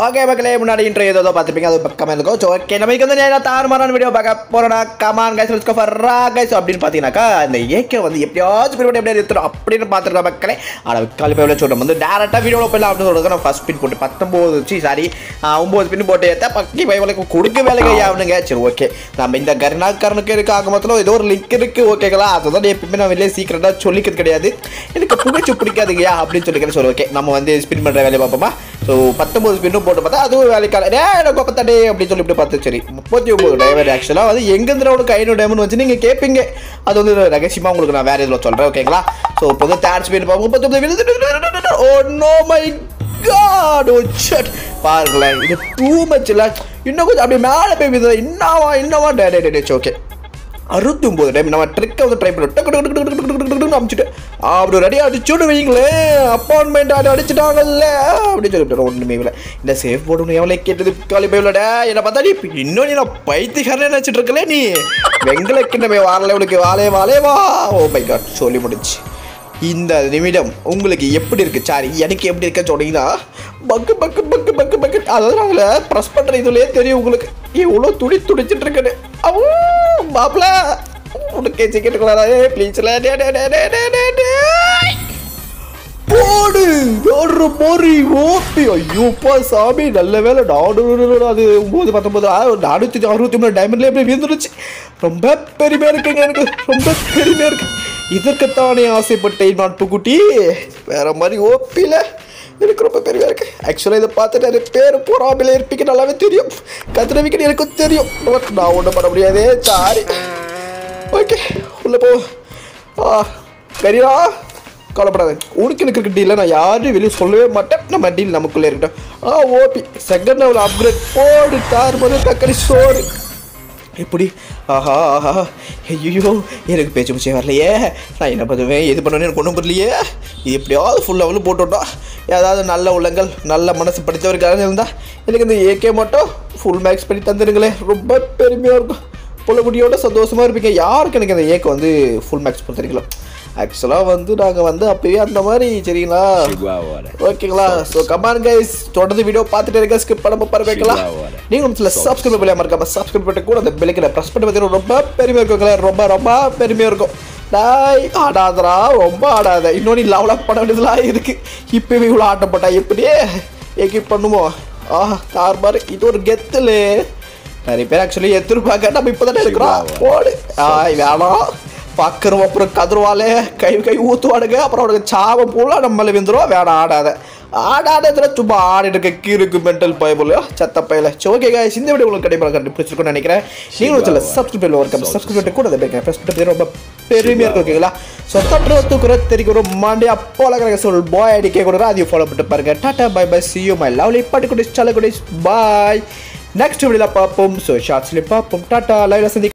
okay மக்களே முன்னாடி intro ஏதோ பார்த்துப்பீங்க அது பக்கமாக இருக்கும் ஸோ ஓகே நமக்கு வந்து நேரம் தாறுமாறான வீடியோ பார்க்க போகிறோம்னா come on guys let's go for ரா கைஸ் அப்படின்னு பார்த்தீங்கன்னாக்கா இந்த ஏகே வந்து எப்படியாச்சும் பின் பண்ணி எப்படியா எடுத்துரும் அப்படின்னு பார்த்துருக்க மக்களே ஆனால் காலி போய் சொல்கிறோம் வந்து டேரெக்டாக வீடியோவில் போயிடலாம் அப்படின்னு சொல்கிறது நான் ஃபஸ்ட் பின் போட்டு பத்தொம்போது சி சாரி ஒம்பது பின் போட்டு ஏற்ற பக்கி பைவலுக்கு கொடுக்க வேலைங்க ஆகணுங்க சரி ஓகே நம்ம இந்த கருணாக்கரனுக்கு இருக்க ஆக மொத்தம் ஏதோ ஒரு லிங்க் இருக்குது ஓகேங்களா அதுதான் எப்பயுமே நான் வெளியே சீக்கிரட்டாக சொல்லிக்கிறது கிடையாது எனக்கு புகைச்சு பிடிக்காதுங்கய்யா அப்படின்னு சொல்லிக்கிறேன் சரி ஓகே நம்ம வந்து ஸ்பின் பண்ணுற வேலையை பார்ப்போமா ஸோ பத்தொம்பது ஸ்பின்னும் போட்டு பார்த்தா அதுவும் வேலைக்கான டே எனக்கு பத்தாடே அப்படின்னு சொல்லி இப்படி பார்த்து சரி முப்பத்தி ஒம்பது டைமண்ட் ஆக்சுவலாக வந்து எங்கேருந்து அவனுக்கு ஐநூறு டைமண்ட் வச்சு நீங்கள் கேட்பீங்க அது வந்து ரகசியமாக உங்களுக்கு நான் வேறு இதில் சொல்கிறேன் ஓகேங்களா ஸோ இப்போ வந்து தேர்ட் ஸ்பின் பார்ப்போம் முப்பத்தொம்பது oh no my god oh shut பாருங்களேன் இது டூ மச் இல்லை இன்னும் கொஞ்சம் அப்படி மேலே போய் விதம் என்னவா என்னவா டே டே டே ஓகே அறுபத்தி ஒம்பது டைம் நம்ம ட்ரிக்கை வந்து ட்ரை பண்ணி டக்கு டக்கு டக்கு டக்கு டக்கு டக்கு அமிச்சுட்டு அப்படி ரெடி அடிச்சுட்டு வைங்களேன் அப்பாயின்மெண்ட் ஆடி அடிச்சிட்டாங்கல்ல அப்படின்னு சொல்லிட்டு ஒன்றுமே இல்லை இந்த சேஃப் போர்டு எவ்வளோ கேட்டது காலி போயிலட என்னை பார்த்தா நீ இன்னும் நீ நான் பைத்தியக்காரனே நினச்சிட்டு இருக்கல நீ வெங்கல கிண்ணமே வாரல உனக்கு வாலே வாலே வா ஓ மை காட் சொல்லி முடிச்சு இந்த நிமிடம் உங்களுக்கு எப்படி இருக்கு சாரி எனக்கு எப்படி இருக்குன்னு சொன்னீங்கன்னா பக்கு பக்கு பக்கு பக்கு பக்கு அதாவது நாங்கள் ப்ரெஸ் பண்ணுற இதுலேயே தெரியும் உங்களுக்கு எவ்வளோ துடி துடிச்சிட்டு இருக்குன்னு அவூ மாப்பிள உனக்கு சிக்கிட்டு ஏ ப்ளீஸ்ல டே டே டே டே டே டே டே போடு வேற மாதிரி ஓப்பி ஐயோப்பா சாமி நல்ல வேலை நாடு அது ஒம்பது பத்தொம்பது நானூற்றி அறுபத்தி மூணு டைமண்ட்லேயே அப்படியே விழுந்துருச்சு ரொம்ப பெருமையாக இருக்குங்க எனக்கு ரொம்ப பெருமையாக இருக்கு இதற்குத்தானே ஆசைப்பட்டேன் நாட்டுக்குட்டி வேற மாதிரி ஓப்பியில் எனக்கு ரொம்ப பெருமையாக இருக்கு ஆக்சுவலாக இதை பார்த்து நிறைய பேர் போறாமலே இருப்பீங்க நல்லாவே தெரியும் கத்திரவிக்கன்னு எனக்கும் தெரியும் பட் நான் ஒன்றும் பண்ண முடியாதே சாரி ஓகே உள்ள போ ஆ கரீரா கவலைப்படாத உனக்கு எனக்கு இருக்க டீலில் நான் யாரையும் வெளியே சொல்லவே மாட்டேன் நம்ம டீல் நமக்குள்ளே இருக்கட்டும் ஆ ஓபி செகண்ட் லெவல் அப்கிரேட் போடு தார் போது தக்காளி சோறு எப்படி ஆஹா ஆஹா ஐயோ எனக்கு பேச்சு முச்சே வரலையே நான் என்ன பண்ணுவேன் எது பண்ணுவேன்னு எனக்கு ஒன்றும் புரியலையே இது எப்படியாவது ஃபுல் லெவலும் போட்டுவிட்டா ஏதாவது நல்ல உள்ளங்கள் நல்ல மனசு படித்தவருக்காக இருந்தால் எனக்கு இந்த ஏகே மட்டும் ஃபுல் மேக்ஸ் பண்ணி தந்துடுங்களேன் ரொம்ப பெருமையாக இருக்கும் புள்ளக்குடியோட சந்தோஷமாக இருப்பீங்க யாருக்கு எனக்கு இந்த ஏக்கு வந்து ஃபுல் மேக்ஸ் பொறுத்தரிக்கலாம் ஆக்சுவலாக வந்து நாங்கள் வந்து அப்போயே அந்த மாதிரி சரிங்களா ஓகேங்களா ஸோ கமான் கைஸ் தொடர்ந்து வீடியோ பார்த்துட்டு இருக்க ஸ்கிப் பண்ண பாருங்களா நீங்கள் வந்து சப்ஸ்கிரைப் பண்ணி மறக்காம சப்ஸ்கிரைப் பண்ணிட்டு கூட அந்த பெல்லிக்கில் ப்ரெஸ் பண்ணி பார்த்தீங்கன்னா ரொம்ப பெருமையாக இருக்குங்களா ரொம்ப ரொம்ப பெருமையாக இருக்கும் டாய் ஆடாதடா ரொம்ப ஆடாத இன்னொன்று லெவலப் பண்ண வேண்டியதுலாம் இருக்குது இப்போவே இவ்வளோ ஆட்டம் போட்டா எப்படியே எக்கிப் பண்ணுவோம் ஆஹா கார் மாதிரி இது ஒரு கெத்துல நிறைய பேர் ஆக்சுவலி எதிர்பார்க்க நம்ம இப்போ தானே இருக்கிறோம் போடு ஆய் வேணாம் பார்க்குறோம் அப்புறம் கதருவாலே கை கை ஊற்றுவானுங்க அப்புறம் அவனுக்கு சாவம் பூலா நம்மள விந்துரும் வேணாம் ஆடாத ஆடாததுல சும்மா ஆடிட்டு இருக்க கீருக்கு மென்டல் பயபுலையோ சத்த பயல சரி ஓகே guys இந்த வீடியோ உங்களுக்கு கண்டிப்பாக கண்டு பிடிச்சிருக்கும்னு நினைக்கிறேன் நீங்களும் சில சப்ஸ்கிரைப் ஒர்க் சப்ஸ்கிரைப் பண்ணி கூட அதை ப்ரெஸ் பண்ணி ரொம்ப பெருமையாக இருக்கும் ஓகேங்களா ஸோ தொற்று தூக்குற தெரிக்கிற மாண்டே அப்போ அழகாக சொல் பாய் அடிக்க கொடுக்குற அதையும் ஃபாலோ பண்ணிட்டு பாருங்க tata bye bye see you my lovely பட்டு குடிஸ் சல குடிஸ் பாய் நெக்ஸ்ட் வீடியோவில் பார்ப்போம் ஸோ ஷார்ட்ஸ்லேயே பார்ப்போம் டாட்டா லைவ்ல சந்தி